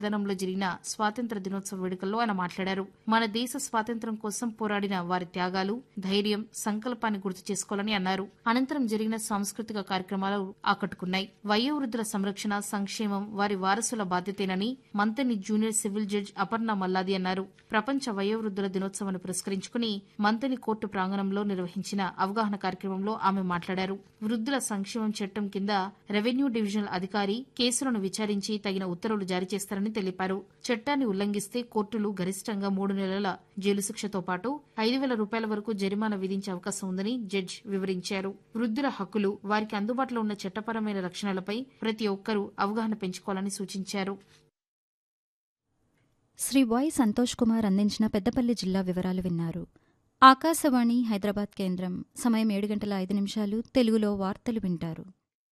సదనంలో జరిగిన స్వాతంత్ర దినోత్సవ వేడుకల్లో ఆయన మాట్లాడారు మన దేశ స్వాతంత్ర్యం కోసం పోరాడిన వారి త్యాగాలు ధైర్యం సంకల్పాన్ని గుర్తు చేసుకోవాలని అన్నారు అనంతరం జరిగిన సాంస్కృతిక కార్యక్రమాలు ఆకట్టుకున్నాయి వయోవృద్ధుల సంరక్షణ సంక్షేమం వారి వారసుల బాధ్యతేనని Manthani junior civil judge Aparna Malladi అన్నారు ప్రపంచ వయోవృద్ధుల దినోత్సవాన్ని పురస్కరించుకుని మంతని కోర్టు ప్రాంగణంలో నిర్వహించిన అవగాహన కార్యక్రమంలో ఆమె మాట్లాడారు వృద్ధుల సంక్షేమం చట్టం కింద రెవెన్యూ డివిజనల్ అధికారి కేసులను విచారించి తగిన ఉత్తర్వులు జారీ చేస్తారని తెలిపారు చట్టాన్ని ఉల్లంఘిస్తే కోర్టులు గరిష్టంగా మూడు నెలల జైలు శిక్షతో పాటు ఐదు వేల రూపాయల వరకు జరిమానా విధించే అవకాశం ఉందని జడ్జ్ వివరించారు వృద్ధుల హక్కులు వారికి అందుబాటులో ఉన్న చట్టపరమైన రక్షణలపై ప్రతి ఒక్కరూ అవగాహన పెంచుకోవాలని సూచించారు శ్రీ వై సంతోష్ కుమార్ అందించిన పెద్దపల్లి జిల్లా వివరాలు విన్నారు ఆకాశవాణి హైదరాబాద్ కేంద్రం సమయం ఏడు గంటల ఐదు నిమిషాలు తెలుగులో వార్తలు వింటారు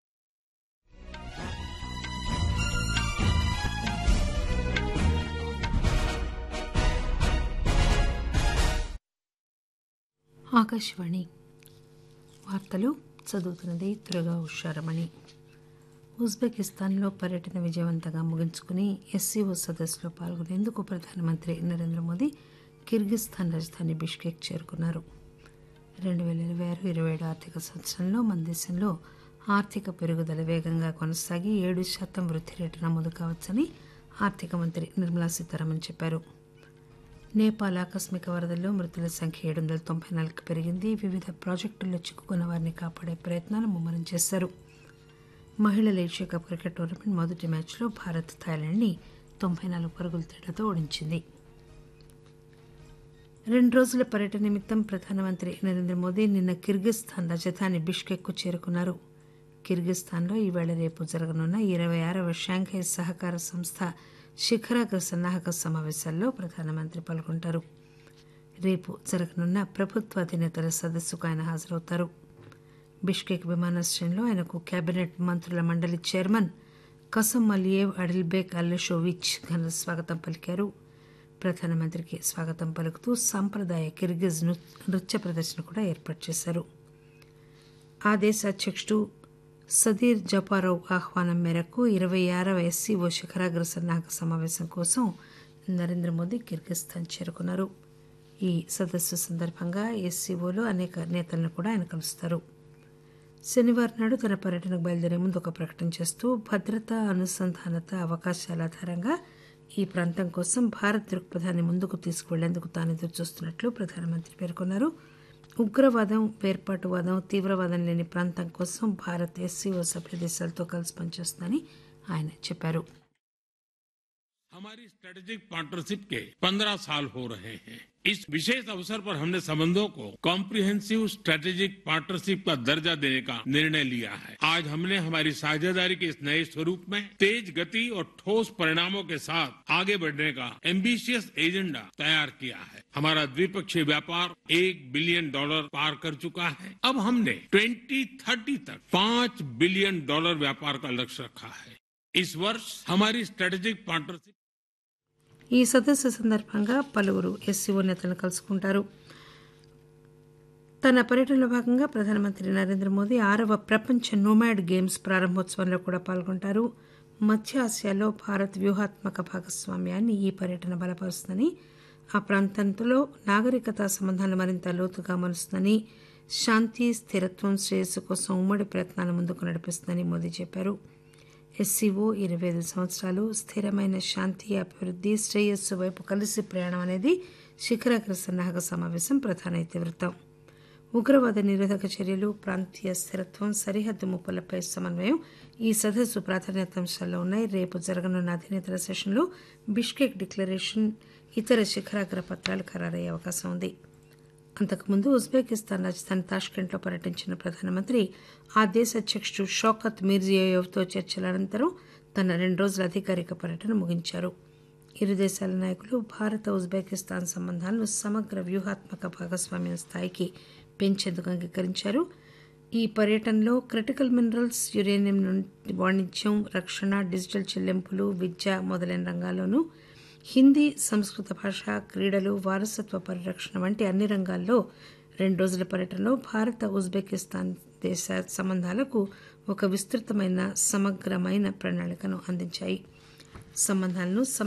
ఆకాశవాణి వార్తలు చదువుతున్నది త్వరగా ఉషారమణి ఉజ్బెకిస్తాన్లో పర్యటన విజయవంతంగా ముగించుకుని ఎస్సీఓ సదస్సులో పాల్గొనేందుకు ప్రధానమంత్రి నరేంద్ర మోదీ కిర్గిస్థాన్ రాజధాని బిష్కెక్ చేరుకున్నారు రెండు వేల ఇరవై ఆరు ఇరవై ఏడు ఆర్థిక సంవత్సరంలో మన దేశంలో ఆర్థిక పెరుగుదల వేగంగా కొనసాగి ఏడు శాతం వృద్ధి రేటు నమోదు కావచ్చని ఆర్థిక మంత్రి నిర్మలా సీతారామన్ చెప్పారు నేపాల్ ఆకస్మిక వరదల్లో మృతుల సంఖ్య ఏడు వందల తొంభై నాలుగుకి పెరిగింది వివిధ ప్రాజెక్టుల్లో చిక్కుకున్న వారిని కాపాడే ప్రయత్నాలు ముమ్మరం చేశారు మహిళల ఏషియా కప్ క్రికెట్ టోర్నమెంట్ మొదటి మ్యాచ్లో భారత్ థాయిలాండ్ని తొంభై నాలుగు పరుగుల తేడాతో ఓడించింది రెండు రోజుల పర్యటన నిమిత్తం ప్రధానమంత్రి నరేంద్ర మోదీ నిన్న కిర్గిస్థాన్ రాజధాని బిష్కెక్కు చేరుకున్నారు కిర్గిస్థాన్లో ఈవేళ రేపు జరగనున్న ఇరవై ఆరవ షాంఘై సహకార సంస్థ శిఖరాగ్ర సన్నాహక సమావేశాల్లో ప్రధానమంత్రి పాల్గొంటారు రేపు జరగనున్న ప్రభుత్వ అధినేతల సదస్సుకు ఆయన హాజరవుతారు బిష్కెక్ విమానాశ్రయంలో ఆయనకు కేబినెట్ మంత్రుల మండలి చైర్మన్ కసం అలియేవ్ అడిల్బేక్ అల్లషోవిచ్ ఘన స్వాగతం పలికారు ప్రధానమంత్రికి స్వాగతం పలుకుతూ సాంప్రదాయ కిర్గిజ్ నృత్య ప్రదర్శన కూడా ఏర్పాటు చేశారు ఆ దేశ అధ్యక్షుడు సదీర్ జపారోవ్ ఆహ్వానం మేరకు ఇరవై ఆరవ ఎస్సీఓ శిఖరాగ్ర సన్నాహక సమావేశం కోసం నరేంద్ర మోదీ కిర్గిస్థాన్ చేరుకున్నారు ఈ సదస్సు సందర్భంగా ఎస్సీఓలో అనేక నేతలను కూడా ఆయన కలుస్తారు శనివారం నాడు తన పర్యటనకు బయలుదేరే ముందు ఒక ప్రకటన చేస్తూ భద్రత అనుసంధానత అవకాశాల ఆధారంగా ఈ ప్రాంతం కోసం భారత్ దృక్పథాన్ని ముందుకు తీసుకువెళ్లేందుకు తాను ఎదురుచూస్తున్నట్లు ప్రధానమంత్రి పేర్కొన్నారు ఉగ్రవాదం వేర్పాటువాదం తీవ్రవాదం లేని ప్రాంతం కోసం భారత్ ఎస్సీఓ సభ్య దేశాలతో కలిసి పనిచేస్తుందని ఆయన చెప్పారు हमारी स्ट्रेटेजिक पार्टनरशिप के 15 साल हो रहे हैं इस विशेष अवसर पर हमने संबंधों को कॉम्प्रिहेंसिव स्ट्रेटेजिक पार्टनरशिप का दर्जा देने का निर्णय लिया है आज हमने हमारी साझेदारी के इस नए स्वरूप में तेज गति और ठोस परिणामों के साथ आगे बढ़ने का एम्बिशियस एजेंडा तैयार किया है हमारा द्विपक्षीय व्यापार एक बिलियन डॉलर पार कर चुका है अब हमने 2030 तक पांच बिलियन डॉलर व्यापार का लक्ष्य रखा है इस वर्ष हमारी स्ट्रेटेजिक पार्टनरशिप ఈ సదస్సు సందర్భంగా పలువురు ఎస్సీఓ నేతలను కలుసుకుంటారు తన పర్యటనలో భాగంగా ప్రధానమంత్రి నరేంద్ర మోదీ ఆరవ ప్రపంచ నోమాడ్ గేమ్స్ ప్రారంభోత్సవంలో కూడా పాల్గొంటారు మధ్య ఆసియాలో భారత్ వ్యూహాత్మక భాగస్వామ్యాన్ని ఈ పర్యటన బలపరుస్తుందని ఆ ప్రాంతంలో నాగరికత సంబంధాలు మరింత లోతుగా మలుస్తుందని శాంతి స్థిరత్వం శ్రేయస్సు కోసం ఉమ్మడి ప్రయత్నాలు ముందుకు నడిపిస్తుందని మోదీ చెప్పారు ఎస్సీఓ ఇరవై ఐదు సంవత్సరాలు స్థిరమైన శాంతి అభివృద్ధి శ్రేయస్సు వైపు కలిసి ప్రయాణం అనేది శిఖరాగ్ర సన్నాహక సమావేశం ప్రధాన ఇతివృత్తం ఉగ్రవాద నిరోధక చర్యలు ప్రాంతీయ స్థిరత్వం సరిహద్దు ముప్పులపై సమన్వయం ఈ సదస్సు ప్రాధాన్యతాంశాల్లో ఉన్నాయి రేపు జరగనున్న అధినేతల సెషన్లో బిష్కెక్ డిక్లరేషన్ ఇతర శిఖరాగ్ర పత్రాలు ఖరారయ్యే అవకాశం ఉంది అంతకుముందు ఉజ్బెకిస్తాన్ రాజధాని తాష్కెంట్లో పర్యటించిన ప్రధానమంత్రి ఆ దేశ అధ్యక్షుడు షౌకత్ మీర్జియోయెవ్తో చర్చల అనంతరం తన రెండు రోజుల అధికారిక పర్యటన ముగించారు ఇరు దేశాల నాయకులు భారత ఉజ్బెకిస్తాన్ సంబంధాలను సమగ్ర వ్యూహాత్మక భాగస్వామ్యం స్థాయికి పెంచేందుకు అంగీకరించారు ఈ పర్యటనలో క్రిటికల్ మినరల్స్ యురేనియం నుండి వాణిజ్యం రక్షణ డిజిటల్ చెల్లింపులు విద్య మొదలైన రంగాల్లోనూ హిందీ సంస్కృత భాష క్రీడలు వారసత్వ పరిరక్షణ వంటి అన్ని రంగాల్లో రెండు రోజుల పర్యటనలో భారత ఉజ్బెకిస్తాన్ దేశ సంబంధాలకు ఒక విస్తృతమైన సమగ్రమైన ప్రణాళికను అందించాయి సంబంధాలను